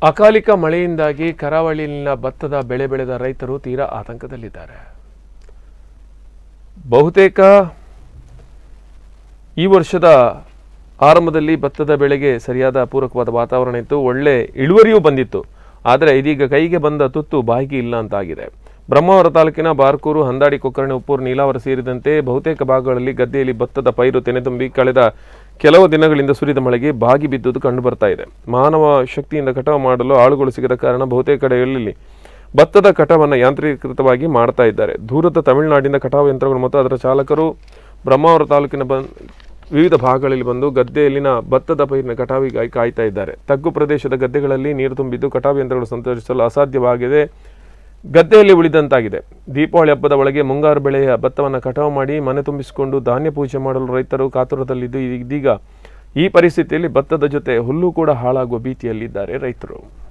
ಅಕಾಲಿಕ ಮಳೆಯಿಂದಾಗಿ ಕರಾವಳಿಯಲ್ಲಿನ ಭತ್ತದ ಬೆಳೆ ಬೆಳೆದ ರೈತರು ತೀರಾ ಆತಂಕದಲ್ಲಿದ್ದಾರೆ ಬಹುತೇಕ ಈ ವರ್ಷದ ಆರಂಭದಲ್ಲಿ ಭತ್ತದ ಬೆಳೆಗೆ ಸರಿಯಾದ ಪೂರಕವಾದ ವಾತಾವರಣ ಇತ್ತು ಒಳ್ಳೆ ಇಳುವರಿಯೂ ಬಂದಿತ್ತು ಆದರೆ ಇದೀಗ ಕೈಗೆ ಬಂದ ತುತ್ತು ಬಾಯಿಗೆ ಇಲ್ಲ ಅಂತಾಗಿದೆ ಬ್ರಹ್ಮಾವರ ತಾಲೂಕಿನ ಬಾರ್ಕೂರು ಹಂದಾಡಿ ಕೊಕ್ಕರಣೆ ಉಪ್ಪೂರು ನೀಲಾವರ ಸೇರಿದಂತೆ ಬಹುತೇಕ ಭಾಗಗಳಲ್ಲಿ ಗದ್ದೆಯಲ್ಲಿ ಭತ್ತದ ಪೈರು ತೆನೆತುಂಬಿ ಕಳೆದ ಕೆಲವು ದಿನಗಳಿಂದ ಸುರಿದ ಮಳೆಗೆ ಬಾಗಿ ಬಿದ್ದುದು ಕಂಡುಬರ್ತಾ ಇದೆ ಮಾನವ ಶಕ್ತಿಯಿಂದ ಕಟಾವು ಮಾಡಲು ಆಳುಗಳು ಸಿಗದ ಕಾರಣ ಬಹುತೇಕ ಕಡೆಯಲ್ಲಿ ಭತ್ತದ ಕಟಾವನ್ನು ಯಾಂತ್ರೀಕೃತವಾಗಿ ಮಾಡ್ತಾ ಇದ್ದಾರೆ ದೂರದ ತಮಿಳುನಾಡಿನ ಕಟಾವು ಯಂತ್ರಗಳು ಮತ್ತು ಅದರ ಚಾಲಕರು ಬ್ರಹ್ಮಾವರ ತಾಲೂಕಿನ ಬನ್ ವಿವಿಧ ಭಾಗಗಳಲ್ಲಿ ಬಂದು ಗದ್ದೆಯಲ್ಲಿನ ಭತ್ತದ ಪೈರಿನ ಕಟಾವಿಗಾಗಿ ಕಾಯ್ತಾ ಇದ್ದಾರೆ ತಗ್ಗು ಪ್ರದೇಶದ ಗದ್ದೆಗಳಲ್ಲಿ ನೀರು ತುಂಬಿದ್ದು ಕಟಾವು ಯಂತ್ರಗಳು ಸಂತರಿಸಲು ಅಸಾಧ್ಯವಾಗಿದೆ ಗದ್ದೆಯಲ್ಲಿ ಉಳಿದಂತಾಗಿದೆ ದೀಪಾವಳಿ ಹಬ್ಬದ ಒಳಗೆ ಮುಂಗಾರು ಬೆಳೆಯ ಭತ್ತವನ್ನು ಕಟಾವು ಮಾಡಿ ಮನೆ ತುಂಬಿಸಿಕೊಂಡು ಧಾನ್ಯ ಪೂಜೆ ಮಾಡಲು ರೈತರು ಕಾತುರದಲ್ಲಿದ್ದು ಇದೀಗ ಈ ಪರಿಸ್ಥಿತಿಯಲ್ಲಿ ಭತ್ತದ ಜೊತೆ ಹುಲ್ಲು ಕೂಡ ಹಾಳಾಗುವ ಭೀತಿಯಲ್ಲಿದ್ದಾರೆ ರೈತರು